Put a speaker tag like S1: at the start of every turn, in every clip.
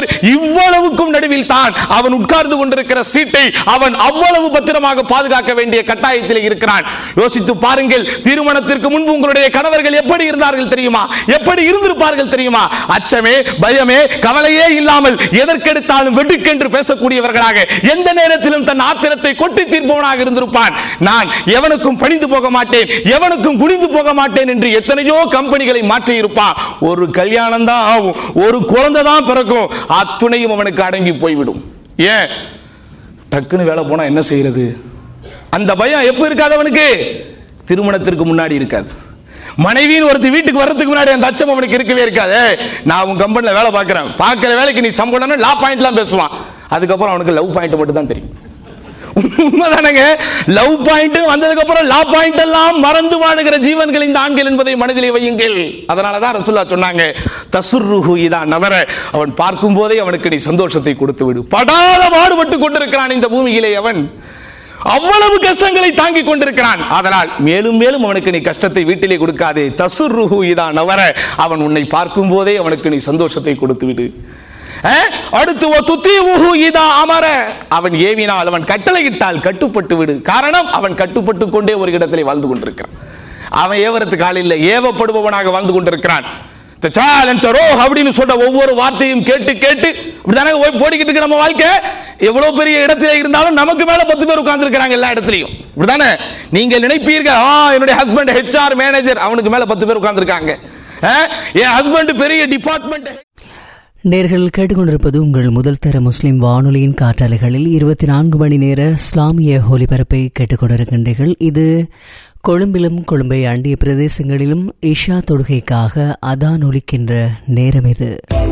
S1: பேர் இவ்வளவுக்கும் நடுவில் தான் அவன் உட்கார்ந்து கொண்டிருக்கிற சீட்டை அவன் அவ்வளவு பத்திரமாக பாதுகாக்க வேண்டிய கட்டாயத்தில் இருக்கிறான் யோசித்து பாருங்கள் திருமணத்திற்கு முன்பு உங்களுடைய கணவர்கள் எப்படி இருந்தார்கள் தெரியுமா எப்படி இருந்திருப்பார்கள் தெரியுமா அச்சமே பயமே கவலையே இல்லாமல் எதற்கெடுத்தாலும் வெட்டுக்கென்று பேசக்கூடியவர்களாக எந்த நேரத்திலும் தன் ஆத்திரத்தை கொட்டி தீர்ப்பவனாக இருந்திருப்பான் நான் எவனுக்கும் பணிந்து போக மாட்டேன் எவனுக்கும் குனிந்து போக மாட்டேன் என்று எத்தனையோ கம்பெனிகளை மாற்றி இருப்பான் ஒரு கல்யாணம் தான் ஆகும் ஒரு குழந்தை தான் பிறக்கும் அத்துணையும் அவனுக்கு அடங்கி போய்விடும் ஏன் டக்குன்னு வேலை போனா என்ன செய்யறது அந்த பயம் எப்போ இருக்காது அவனுக்கு திருமணத்திற்கு முன்னாடி இருக்காது மனைவின்னு ஒருத்தி வீட்டுக்கு வர்றதுக்கு முன்னாடி அந்த அச்சம் அவனுக்கு இருக்கவே இருக்காது "ஏய், நான் உன் கம்பெனியில் வேலை பார்க்குறேன் பார்க்குற வேலைக்கு நீ சம்பளம்னா லா பாயிண்ட்லாம் பேசுவான் அதுக்கப்புறம் அவனுக்கு லவ் பாயிண்ட் மட்டும் தான் தெரியும் உண்மைதானங்க லவ் பாயிண்ட் வந்ததுக்கு அப்புறம் லா பாயிண்ட் எல்லாம் மறந்து வாழுகிற ஜீவன்கள் இந்த ஆண்கள் என்பதை மனதிலே வையுங்கள் அதனால தான் ரசுல்லா சொன்னாங்க தசுர்ருஹு இதா நவர அவன் பார்க்கும் போதே அவனுக்கு நீ சந்தோஷத்தை கொடுத்து விடு படாத பாடுபட்டு கொண்டிருக்கிறான் இந்த பூமியிலே அவன் அவ்வளவு கஷ்டங்களை தாங்கிக் கொண்டிருக்கிறான் அதனால் மேலும் மேலும் அவனுக்கு நீ கஷ்டத்தை வீட்டிலே கொடுக்காதே தசுர்ருஹு இதா நவர அவன் உன்னை பார்க்கும் போதே அவனுக்கு நீ சந்தோஷத்தை கொடுத்து விடு அஹ்? அடுத்து ஓ துத்தி உஹு இதா அமர அவன் ஏவினால் அவன் கட்டளையிட்டால் கட்டுப்பட்டு விடு காரணம் அவன் கட்டுப்பட்டு கொண்டே ஒரு இடத்திலே வாழ்ந்து கொண்டிருக்கிறான் அவன் ஏவறதுக்கு ஆள் இல்லை ஏவப்படுபவனாக வாழ்ந்து கொண்டிருக்கிறான் தச்சாலன் தரோ அப்படின்னு சொன்ன ஒவ்வொரு வார்த்தையும் கேட்டு கேட்டு இப்படிதானே போய் போடிக்கிட்டு இருக்கு நம்ம வாழ்க்கை எவ்வளவு பெரிய இடத்துல இருந்தாலும் நமக்கு மேல பத்து பேர் உட்கார்ந்துருக்கிறாங்க எல்லா இடத்துலையும் இப்படிதானே நீங்க நினைப்பீர்கள் ஆ என்னுடைய ஹஸ்பண்ட் ஹெச்ஆர் மேனேஜர் அவனுக்கு மேல பத்து பேர் உட்கார்ந்துருக்காங்க என் ஹஸ்பண்ட் பெரிய டிபார்ட்மெண்ட்
S2: நேர்கள் கேட்டுக்கொண்டிருப்பது உங்கள் முதல் தர முஸ்லிம் வானொலியின் காற்றாலைகளில் இருபத்தி நான்கு மணி நேர இஸ்லாமிய ஒலிபரப்பை கேட்டுக்கொண்டிருக்கின்றீர்கள் இது கொழும்பிலும் கொழும்பை அண்டிய பிரதேசங்களிலும் இஷா தொழுகைக்காக அதான் ஒலிக்கின்ற நேரம் இது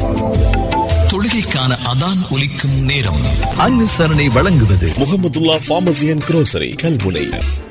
S3: தொழுகைக்கான அதான் ஒலிக்கும் நேரம் அனுசரணை வழங்குவது
S4: Mohamedulla pharmacy and grocery Kalmunai